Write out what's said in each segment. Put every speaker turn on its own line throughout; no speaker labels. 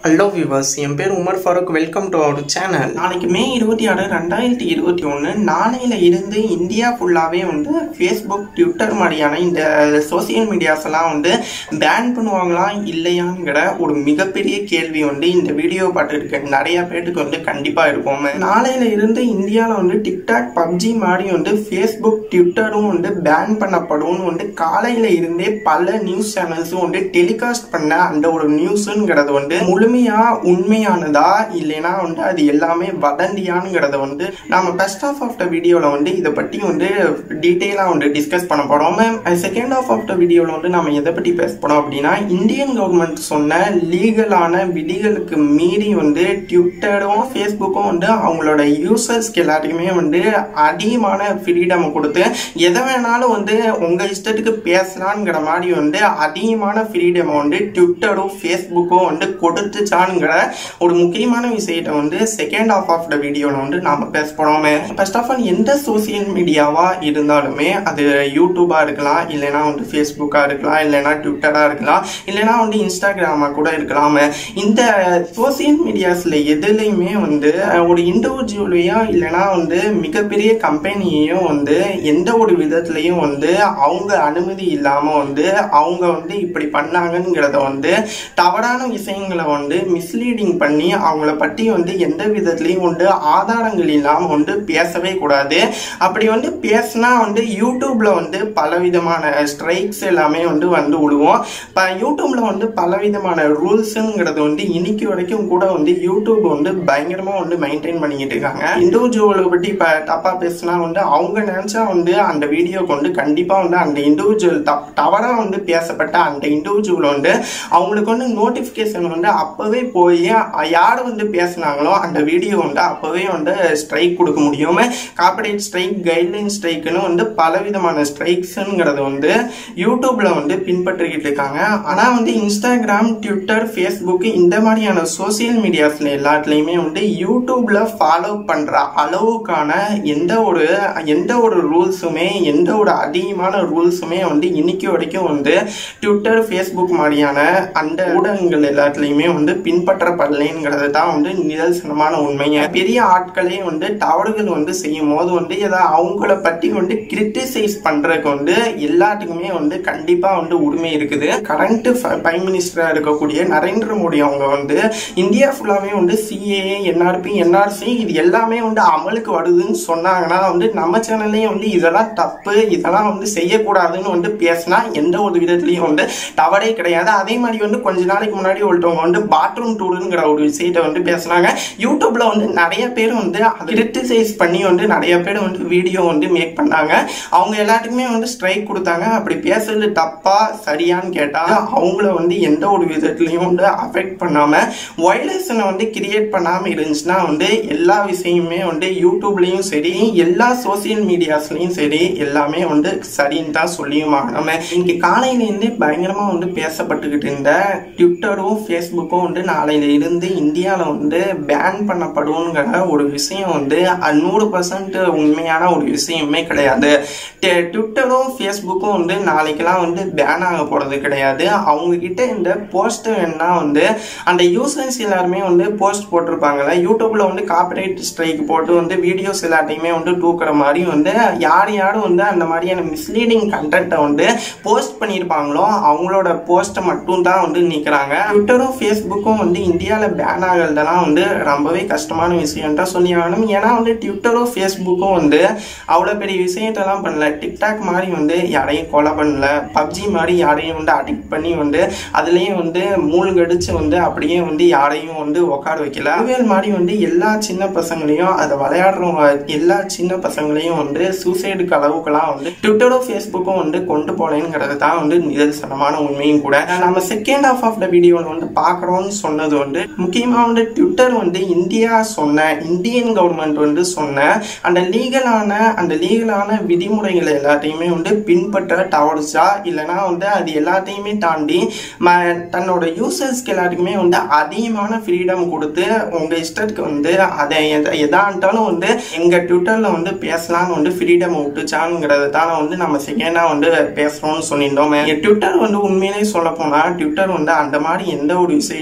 hello viewers என் பேர் Umar Farooq welcome to our channel நாளைக்கு மே இருபத்தி ஆறு ரெண்டாயிரத்தி இருபத்தி ஒன்று நாளையில இருந்து இந்தியா ஃபுல்லாகவே வந்து ஃபேஸ்புக் ட்விட்டர் மாதிரியான இந்த சோசியல் மீடியாஸ் எல்லாம் வந்து பேன் பண்ணுவாங்களா இல்லையாங்கிற ஒரு மிகப்பெரிய கேள்வி வந்து இந்த வீடியோ பார்த்துருக்க நிறைய பேருக்கு வந்து கண்டிப்பாக இருக்கும் நாளையில இருந்து இந்தியாவில் வந்து டிக்டாக் பப்ஜி மாதிரி வந்து ஃபேஸ்புக் ட்விட்டரும் வந்து பேன் பண்ணப்படும்னு வந்து காலையில இருந்தே பல நியூஸ் சேனல்ஸும் வந்து டெலிகாஸ்ட் பண்ண அந்த ஒரு நியூஸுங்கிறது வந்து முழுமையா உண்மையானதா இல்லைன்னா வந்து அது எல்லாமே வதந்தியானுங்கிறத வந்து நாம ஃபர்ஸ்ட் ஆஃப் ஆஃப் த வீடியோல வந்து இதை பற்றி வந்து டீட்டெயிலா வந்து டிஸ்கஸ் பண்ண போறோம் செகண்ட் ஆஃப் ஆஃப் த வீடியோல வந்து நம்ம எதை பற்றி பேச போறோம் அப்படின்னா இந்தியன் கவர்மெண்ட் சொன்ன லீகலான விதிகளுக்கு மீறி வந்து ட்விட்டரும் ஃபேஸ்புக்கும் வந்து அவங்களோட யூசர்ஸ்க்கு எல்லாத்தையுமே வந்து அதிகமான ஃப்ரீடம் கொடுத்து எதை வேணாலும் வந்து உங்க இஷ்டத்துக்கு பேசலாங்கிற மாதிரி வந்து அதிகமான ஃப்ரீடம் வந்து ட்விட்டரும் ஃபேஸ்புக்கும் வந்து கொடுத்துச்சானுங்கிற ஒரு முக்கியமான விஷயத்தை வந்து செகண்ட் ஆஃப் ஆஃப் த வீடியோவில் வந்து நாம பேச போறோமே ஃபர்ஸ்ட் ஆஃப் ஆல் எந்த சோசியல் மீடியாவா இருந்தாலுமே அது யூடியூபா இருக்கலாம் இல்லைன்னா வந்து ஃபேஸ்புக்கா இருக்கலாம் இல்லைன்னா ட்விட்டரா இருக்கலாம் இல்லைன்னா வந்து இன்ஸ்டாகிராமா கூட இருக்கலாம் இந்த சோசியல் மீடியாஸ்ல எதுலையுமே வந்து ஒரு இண்டிவிஜுவலையோ இல்லைன்னா வந்து மிகப்பெரிய கம்பெனியையும் வந்து எந்த ஒரு விதத்துலையும் வந்து அவங்க அனுமதி இல்லாம வந்து அவங்க வந்து இப்படி பண்ணாங்கங்கிறத வந்து தவறான விஷயங்களை வந்து மிஸ்லீடிங் பண்ணி அவங்கள பற்றி வந்து எந்த விதத்துலையும் வந்து ஆதாரங்கள் இல்லாமல் வந்து பேசவே கூடாது அப்படி வந்து பேசினா வந்து யூடியூப்ல வந்து பலவிதமான ஸ்ட்ரைக்ஸ் எல்லாமே வந்து வந்து விடுவோம் இப்போ யூடியூப்ல வந்து பலவிதமான ரூல்ஸுங்கிறது வந்து இன்னைக்கு வரைக்கும் கூட வந்து யூடியூப் வந்து பயங்கரமா வந்து மெயின்டைன் பண்ணிக்கிட்டு இருக்காங்க இண்டிவிஜுவலை பற்றி இப்போ தப்பா பேசினா வந்து அவங்க நினைச்சா வந்து அந்த வீடியோக்கு வந்து கண்டிப்பா வந்து அந்த இண்டிவிஜுவல் தப் தவறா வந்து பேசப்பட்ட அந்த இண்டிவிஜுவல் வந்து அவங்களுக்கு வந்து நோட்டிஃபிகேஷன் வந்து அப்பவே போய் யார் வந்து பேசுனாங்களோ அந்த வீடியோ வந்து அப்பவே வந்து ஸ்ட்ரைக் கொடுக்க முடியும் காப்பரேட் ஸ்ட்ரைக் கைட்லைன் ஸ்ட்ரைக்குன்னு வந்து பலவிதமான ஸ்ட்ரைக்ஸுங்கிறது வந்து யூடியூப்ல வந்து பின்பற்றிக்கிட்டு இருக்காங்க ஆனா வந்து இன்ஸ்டாகிராம் ட்விட்டர் ஃபேஸ்புக் இந்த மாதிரியான சோசியல் மீடியாஸ்ல எல்லாத்துலயுமே வந்து யூடியூப்ல ஃபாலோ பண்ற அளவுக்கான எந்த ஒரு எந்த ஒரு ரூல்ஸுமே எந்த ஒரு அதிகமான ரூல்ஸுமே வந்து இன்னைக்கு வரைக்கும் வந்து ட்விட்டர் ஃபேஸ்புக் மாதிரியான அந்த ஊடகங்கள் எல்லாத்துலயுமே வந்து பின்பற்றப்படலைங்கிறது தான் வந்து நிதர்சனமான உண்மைங்க பெரிய ஆட்களே வந்து தவறுகள் வந்து செய்யும் போது வந்து ஏதாவது அவங்கள பற்றி வந்து கிரிட்டிசைஸ் பண்றதுக்கு வந்து எல்லாத்துக்குமே வந்து கண்டிப்பா வந்து உரிமை இருக்குது கரண்ட் பிரைம் மினிஸ்டரா இருக்கக்கூடிய நரேந்திர மோடி அவங்க வந்து இந்தியா ஃபுல்லாவே வந்து சிஏஏ என்ஆர்பி என்ஆர்சி இது எல்லாமே வந்து அமலுக்கு வருதுன்னு சொன்னாங்கன்னா வந்து நம்ம சேனல்லையும் வந்து இதெல்லாம் தப்பு இதெல்லாம் வந்து செய்யக்கூடாதுன்னு வந்து பேசினா எந்த ஒரு விதத்துலையும் வந்து தவறே கிடையாது அதே மாதிரி வந்து கொஞ்ச நாளைக்கு முன்னாடி ஒருத்தவங்க வந்து பாத்ரூம் டூருங்கிற ஒரு விஷயத்தை வந்து பேசினாங்க யூடியூப்ல வந்து நிறைய பேர் வந்து கிரிட்டிசைஸ் பண்ணி வந்து நிறைய பேர் வந்து வீடியோ வந்து மேக் பண்ணாங்க அவங்க எல்லாத்துக்குமே வந்து ஸ்ட்ரைக் கொடுத்தாங்க அப்படி பேசுறது தப்பா சரியான்னு கேட்டா அவங்கள வந்து எந்த ஒரு விதத்துலையும் வந்து அஃபெக்ட் பண்ணாம வயலேஷனை வந்து கிரியேட் பண்ணாம இருந்துச்சுன்னா வந்து எல்லா விஷயமுமே வந்து யூடியூப்லயும் சரி எல்லா சோசியல் மீடியாஸ்லயும் சரி எல்லாமே வந்து சரின்னு தான் சொல்லியும் நம்ம இன்னைக்கு காலையிலேருந்து பயங்கரமா வந்து பேசப்பட்டுக்கிட்டு இருந்த ட்விட்டரும் ஃபேஸ்புக்கும் வந்து நாளையில இருந்து இந்தியாவில் வந்து பேன் பண்ணப்படுங்கிற ஒரு விஷயம் வந்து நூறு பர்சன்ட் உண்மையான ஒரு விஷயமே கிடையாது ட்விட்டரும் ஃபேஸ்புக்கும் வந்து நாளைக்கெல்லாம் வந்து பேன் ஆக போகிறது கிடையாது அவங்க கிட்ட இந்த போஸ்ட் வேணா வந்து அந்த யூசர்ஸ் எல்லாருமே வந்து போஸ்ட் போட்டிருப்பாங்கல்ல யூடியூப்ல வந்து காப்பரேட் ஸ்ட்ரைக் போட்டு வந்து வீடியோஸ் எல்லாத்தையுமே வந்து தூக்குற மாதிரி வந்து யார் யாரும் வந்து அந்த மாதிரியான மிஸ்லீடிங் கண்டென்ட்டை வந்து போஸ்ட் பண்ணியிருப்பாங்களோ அவங்களோட போஸ்ட்டை மட்டும் தான் வந்து நிற்கிறாங்க ட்விட்டரும் ஃபேஸ்புக்கும் வந்து இந்தியாவில் பேன் ஆகிறதெல்லாம் வந்து ரொம்பவே கஷ்டமான விஷயம் தான் சொல்லி ஆகணும் ஏன்னா வந்து ட்விட்டரும் ஃபேஸ்புக்கும் வந்து அவ்வளோ பெரிய விஷயத்தெல்லாம் பண்ணல டிக்டாக் மாதிரி வந்து யாரையும் கொலை பண்ணல பப்ஜி மாதிரி யாரையும் வந்து அடிக்ட் பண்ணி வந்து அதுலேயும் வந்து மூழ்கடிச்சு வந்து அப்படியே வந்து யாரையும் வந்து உட்கார வைக்கல அறிவியல் மாதிரி வந்து எல்லா சின்ன பசங்களையும் அதை விளையாடுறவங்க எல்லா சின்ன பசங்களையும் வந்து சூசைடுக்கு அளவுக்குலாம் வந்து ட்விட்டரும் ஃபேஸ்புக்கும் வந்து கொண்டு போலேங்கிறது தான் வந்து நிதர்சனமான உண்மையும் கூட நம்ம செகண்ட் ஹாஃப் ஆஃப் த வீடியோவில் வந்து பார்க்குறோம்னு சொன்னது வந்து முக்கியமாக வந்து ட்விட்டர் வந்து இந்தியா சொன்ன இந்தியன் கவர்மெண்ட் வந்து சொன்ன அந்த லீகலான அந்த லீகலான விதிமுறைகள் எல்லாத்தையுமே வந்து பின்பற்ற தவறுச்சா இல்லைனா வந்து அது எல்லாத்தையுமே தாண்டி தன்னோட யூசர்ஸ்க்கு எல்லாத்துக்குமே வந்து அதிகமான ஃப்ரீடம் கொடுத்து உங்க இஷ்டத்துக்கு வந்து அதை எதான்ட்டாலும் வந்து எங்க ட்விட்டர்ல வந்து பேசலாம்னு வந்து ஃப்ரீடம் விட்டுச்சாங்கிறது தான் வந்து நம்ம செகண்டா வந்து பேசுறோம்னு சொல்லியிருந்தோம் ட்விட்டர் வந்து உண்மையிலேயே சொல்ல போனா ட்விட்டர் வந்து அந்த மாதிரி எந்த ஒரு விஷயத்தையும்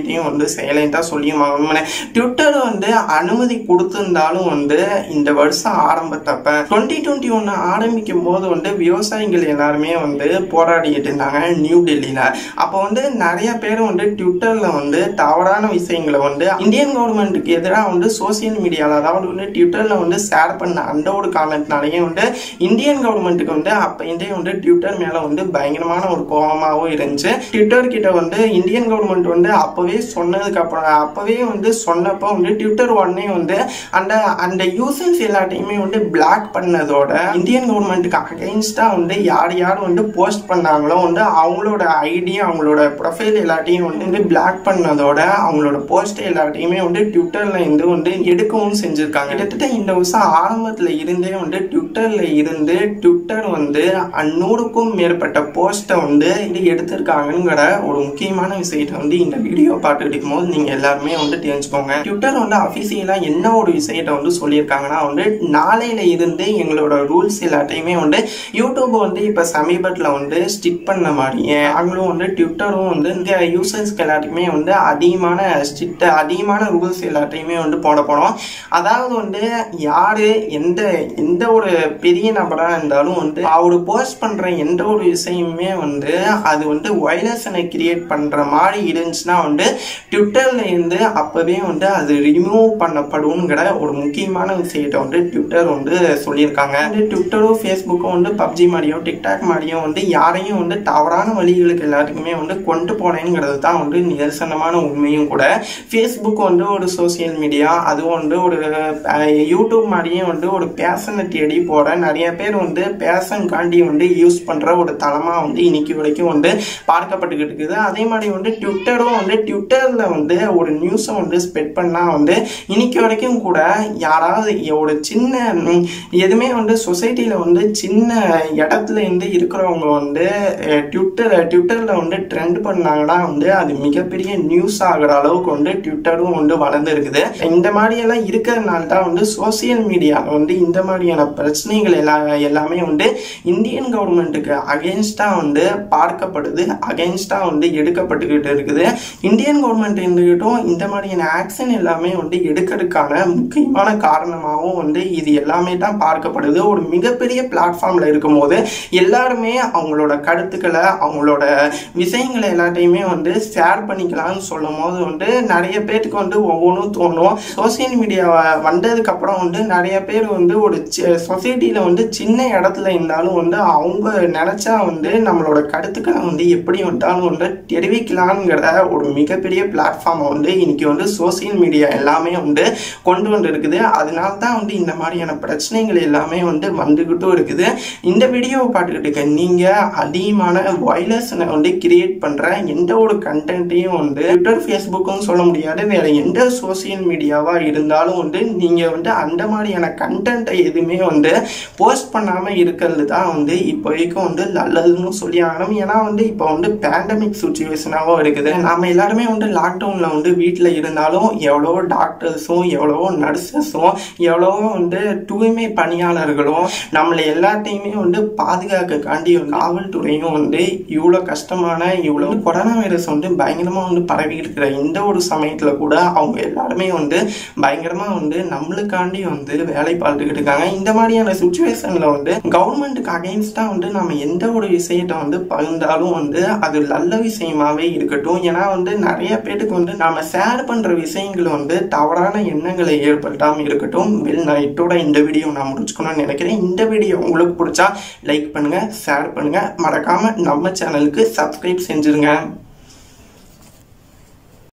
விஷயத்தையும் வந்து சைலண்டா சொல்லியும் ஆகணும் ட்விட்டர் வந்து அனுமதி கொடுத்திருந்தாலும் வந்து இந்த வருஷம் ஆரம்பத்தப்ப டுவெண்ட்டி டுவெண்ட்டி ஒன்னு ஆரம்பிக்கும் போது வந்து விவசாயிகள் எல்லாருமே வந்து போராடிட்டு இருந்தாங்க நியூ டெல்லியில அப்போ வந்து நிறைய பேர் வந்து ட்விட்டர்ல வந்து தவறான விஷயங்களை வந்து இந்தியன் கவர்மெண்ட்டுக்கு எதிராக வந்து சோசியல் மீடியால அதாவது வந்து ட்விட்டர்ல வந்து ஷேர் பண்ண அந்த ஒரு காரணத்தினாலேயே வந்து இந்தியன் கவர்மெண்ட்டுக்கு வந்து அப்ப இந்திய வந்து ட்விட்டர் மேல வந்து பயங்கரமான ஒரு கோபமாகவும் இருந்துச்சு ட்விட்டர் கிட்ட வந்து இந்தியன் கவர்மெண்ட் வந்து அப்பவே சொன்னதுக்கு அப்புறம் அப்பவே வந்து சொன்னப்போ வந்து ட்விட்டர் உடனே வந்து அந்த அந்த யூசர்ஸ் எல்லாத்தையுமே வந்து பிளாக் பண்ணதோட இந்தியன் கவர்மெண்ட்டுக்கு அகைன்ஸ்டா வந்து யார் யார் வந்து போஸ்ட் பண்ணாங்களோ வந்து அவங்களோட ஐடி அவங்களோட ப்ரொஃபைல் எல்லாத்தையும் வந்து பிளாக் பண்ணதோட அவங்களோட போஸ்ட் எல்லாத்தையுமே வந்து ட்விட்டர்ல இருந்து வந்து எடுக்கவும் செஞ்சிருக்காங்க கிட்டத்தட்ட இந்த வருஷம் ஆரம்பத்துல இருந்தே வந்து ட்விட்டர்ல இருந்து ட்விட்டர் வந்து நூறுக்கும் மேற்பட்ட போஸ்ட்டை வந்து இது எடுத்திருக்காங்கங்கிற ஒரு முக்கியமான விஷயத்தை வந்து இந்த வீடியோ பார்த்துட்டு இருக்கும்போது நீங்க எல்லாருமே வந்து தெரிஞ்சுக்கோங்க ட்விட்டர் வந்து அபிஷியலா என்ன ஒரு விஷயத்தை வந்து சொல்லியிருக்காங்கன்னா வந்து நாளையில இருந்து எங்களோட ரூல்ஸ் எல்லாத்தையுமே வந்து யூடியூப் வந்து இப்ப சமீபத்துல வந்து ஸ்டிக் பண்ண மாதிரியே அவங்களும் வந்து ட்விட்டரும் வந்து இந்த யூசர்ஸ்க்கு எல்லாத்தையுமே வந்து அதிகமான ஸ்ட்ரிக்ட் அதிகமான ரூல்ஸ் எல்லாத்தையுமே வந்து போட போறோம் அதாவது வந்து யாரு எந்த எந்த ஒரு பெரிய நபரா இருந்தாலும் வந்து அவரு போஸ்ட் பண்ற எந்த ஒரு விஷயமுமே வந்து அது வந்து வைலஸனை கிரியேட் பண்ற மாதிரி இருந்துச்சுன்னா வந்து ட்விட்டர்ல இருந்து அப்பவே வந்து அது ரிமூவ் பண்ணப்படும்ங்கிற ஒரு முக்கியமான விஷயத்தை வந்து ட்விட்டர் வந்து சொல்லியிருக்காங்க வந்து ட்விட்டரும் ஃபேஸ்புக்கும் வந்து பப்ஜி மாதிரியும் டிக்டாக் மாதிரியும் வந்து யாரையும் வந்து தவறான வழிகளுக்கு எல்லாத்துக்குமே வந்து கொண்டு போனேங்கிறது தான் வந்து நிதர்சனமான உண்மையும் கூட ஃபேஸ்புக் வந்து ஒரு சோசியல் மீடியா அதுவும் வந்து ஒரு யூடியூப் மாதிரியே வந்து ஒரு பேஷனை தேடி போற நிறைய பேர் வந்து பேஷன் காண்டி வந்து யூஸ் பண்ற ஒரு தளமா வந்து இன்னைக்கு வரைக்கும் வந்து பார்க்கப்பட்டுக்கிட்டு இருக்குது அதே மாதிரி வந்து ட்விட்டரும் வந்து ட்விட்டர்ல வந்து ஒரு நியூஸை வந்து ஸ்ப்ரெட் பண்ணா வந்து இன்னைக்கு வரைக்கும் கூட யாராவது ஒரு சின்ன எதுவுமே வந்து சொசைட்டில வந்து சின்ன இடத்துல இருந்து இருக்கிறவங்க வந்து ட்விட்டர் ட்விட்டர்ல வந்து ட்ரெண்ட் பண்ணாங்கன்னா வந்து அது மிகப்பெரிய நியூஸ் ஆகிற அளவுக்கு வந்து ட்விட்டரும் வந்து வளர்ந்து இருக்குது இந்த மாதிரி எல்லாம் இருக்கிறதுனால தான் வந்து சோசியல் மீடியா வந்து இந்த மாதிரியான பிரச்சனைகள் எல்லாம் எல்லாமே வந்து இந்தியன் கவர்மெண்ட்டுக்கு அகேன்ஸ்டா வந்து பார்க்கப்படுது அகேன்ஸ்டா வந்து எடுக்கப்பட்டுக்கிட்டு இருக்குது இந்தியன் கவர்மெண்ட் இருந்துகிட்டும் இந்த மாதிரியான ஆக்ஷன் எல்லாமே வந்து எடுக்கிறதுக்கான முக்கியமான காரணமாகவும் வந்து இது எல்லாமே தான் பார்க்கப்படுது ஒரு மிகப்பெரிய பிளாட்ஃபார்ம்ல இருக்கும்போது எல்லாருமே அவங்களோட கருத்துக்களை அவங்களோட விஷயங்களை எல்லாத்தையுமே வந்து ஷேர் பண்ணிக்கலாம்னு சொல்லும் போது வந்து நிறைய பேருக்கு வந்து ஒவ்வொன்றும் தோணும் சோசியல் மீடியா வந்ததுக்கு அப்புறம் வந்து நிறைய பேர் வந்து ஒரு சொசைட்டியில வந்து சின்ன இடத்துல இருந்தாலும் வந்து அவங்க நினைச்சா வந்து நம்மளோட கருத்துக்களை வந்து எப்படி வந்தாலும் வந்து தெரிவிக்கலாம்ங்கிற ஒரு மிகப்பெரிய பிளாட்ஃபார்மை வந்து இன்னைக்கு வந்து சோசியல் மீடியா எல்லாமே வந்து கொண்டு வந்து இருக்குது அதனால தான் வந்து இந்த மாதிரியான பிரச்சனைகள் எல்லாமே வந்து வந்துகிட்டும் இருக்குது இந்த வீடியோவை பார்த்துக்கிட்டு இருக்க நீங்க அதிகமான வைலஸனை வந்து கிரியேட் பண்ற எந்த ஒரு கண்டென்ட்டையும் வந்து ட்விட்டர் ஃபேஸ்புக்கும் சொல்ல முடியாது வேற எந்த சோசியல் மீடியாவா இருந்தாலும் வந்து நீங்க வந்து அந்த மாதிரியான கண்டென்ட்டை எதுவுமே வந்து போஸ்ட் பண்ணாம இருக்கிறது தான் வந்து இப்போதைக்கும் வந்து நல்லதுன்னு சொல்லி ஆகணும் ஏன்னா வந்து இப்போ வந்து பேண்டமிக் சுச்சுவேஷனாகவும் இருக்குது நாம எல்லாருமே வந்து லாக்டவுன்ல வந்து வீட்டில் இருந்தாலும் எவ்வளவோ டாக்டர்ஸும் எவ்வளவோ நர்சஸும் எவ்வளவோ வந்து தூய்மை பணியாளர்களும் நம்மளை எல்லாத்தையுமே வந்து பாதுகாக்கக்காண்டி வந்து காவல்துறையும் வந்து இவ்வளோ கஷ்டமான இவ்வளோ கொரோனா வைரஸ் வந்து பயங்கரமாக வந்து பரவி இருக்கிற இந்த ஒரு சமயத்தில் கூட அவங்க எல்லாருமே வந்து பயங்கரமாக வந்து நம்மளுக்காண்டி வந்து வேலை பார்த்துக்கிட்டு இருக்காங்க இந்த மாதிரியான சுச்சுவேஷனில் வந்து கவர்மெண்ட்டுக்கு அகைன்ஸ்டாக வந்து நம்ம எந்த ஒரு விஷயத்தை வந்து பகிர்ந்தாலும் வந்து அது நல்ல விஷயமாவே இருக்கட்டும் ஏன்னா வந்து நிறைய பேருக்கு வந்து நாம ஷேர் பண்ற விஷயங்கள் வந்து தவறான எண்ணங்களை ஏற்படுத்தாம இருக்கட்டும் வெல் நான் இதோட இந்த வீடியோ நான் முடிச்சுக்கணும்னு நினைக்கிறேன் இந்த வீடியோ உங்களுக்கு பிடிச்சா லைக் பண்ணுங்க ஷேர் பண்ணுங்க மறக்காம நம்ம சேனலுக்கு சப்ஸ்கிரைப் செஞ்சிருங்க